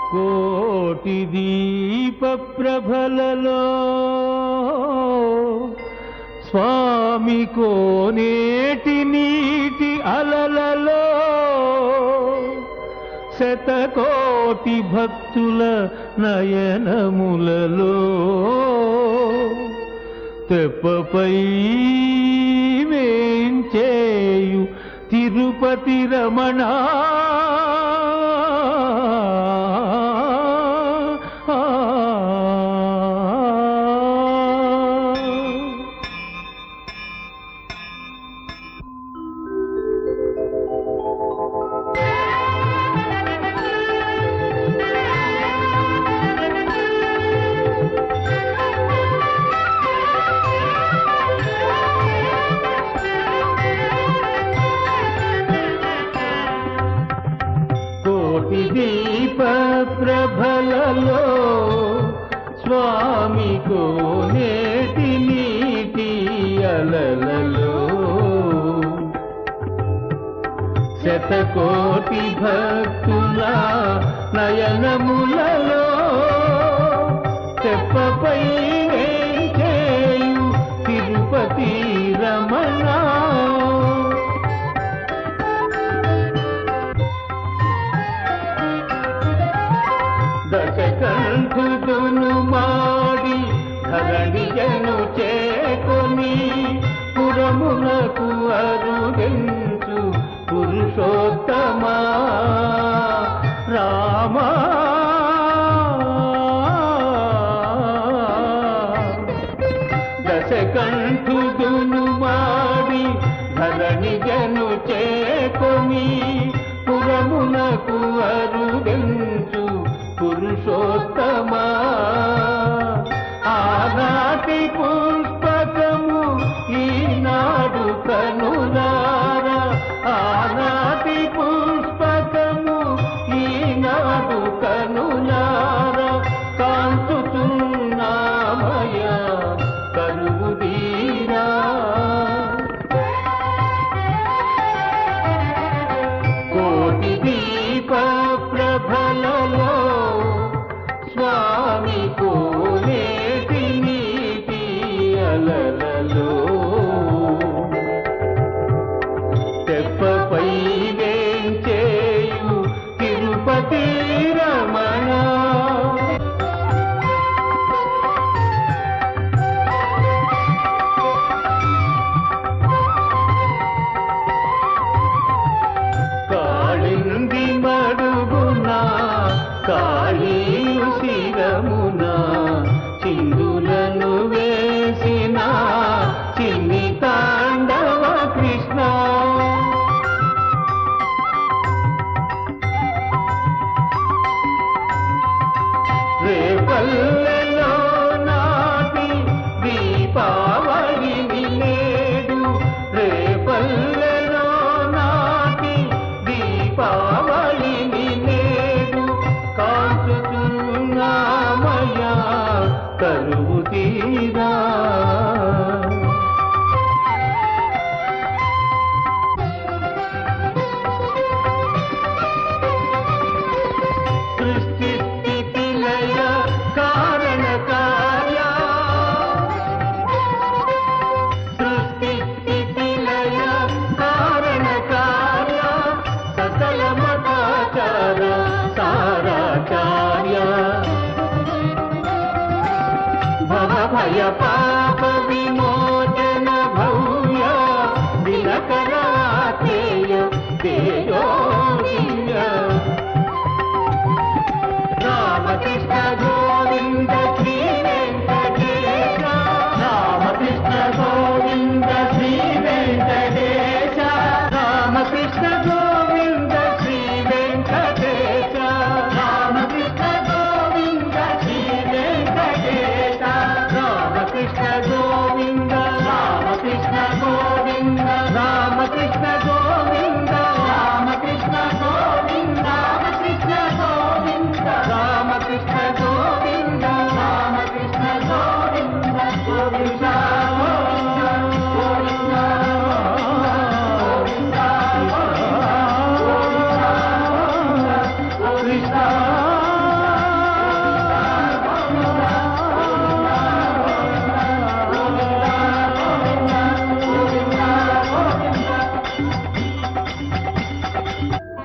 కోటి దీప ప్రభలలో స్వామి కోనేటి నీటి అలలలో శతకోటి భక్తుల నయనములలో తెప్పపై వేంచేయు తిరుపతి రమణ కోటి దీప ప్రభలలో స్వామి కోనేటి నీటి అలలలో శతకోటి భక్తుల నయనములలో తెప్పపై వేంచేయు తిరుపతి రమణ దశకంఠుడును మాడి ధరణిజను చేకొని పురమునకు అరుగెంచు పురుషోత్తమా రామా దశకంఠుడును మాడి ధరణిజను చేకొని పురమునకు అరుగెంచు పురుషోత్తమా ఆనాటి పుష్పకము ఈనాడు కనులారా ఆనాటి పుష్పకము ఈనాడు కనులారా కాంచుచున్నామయ కరువు తీరా కోటి దీప ప్రభలలో స్వామి కోనేటి నీటి అలలలో తెప్పపై వేంచేయు తిరుపతి రమణ కాళింది మడుగున కాళీయు శిరమున చిందులను వేసిన చిన్ని తాండవ కృష్ణ రేపల్లెలో నాటి దీపావళిని నేడు రేపల్లెలో నాటి దీపావళిని నేడు కాచుతున్నామయ్యా కరువు తీరా సృష్టి స్థితి లయ కారణ కార్య సృష్టి స్థితి లయ కారణ కార్య సకల మతాచార సారాచార్య భవ భయ పా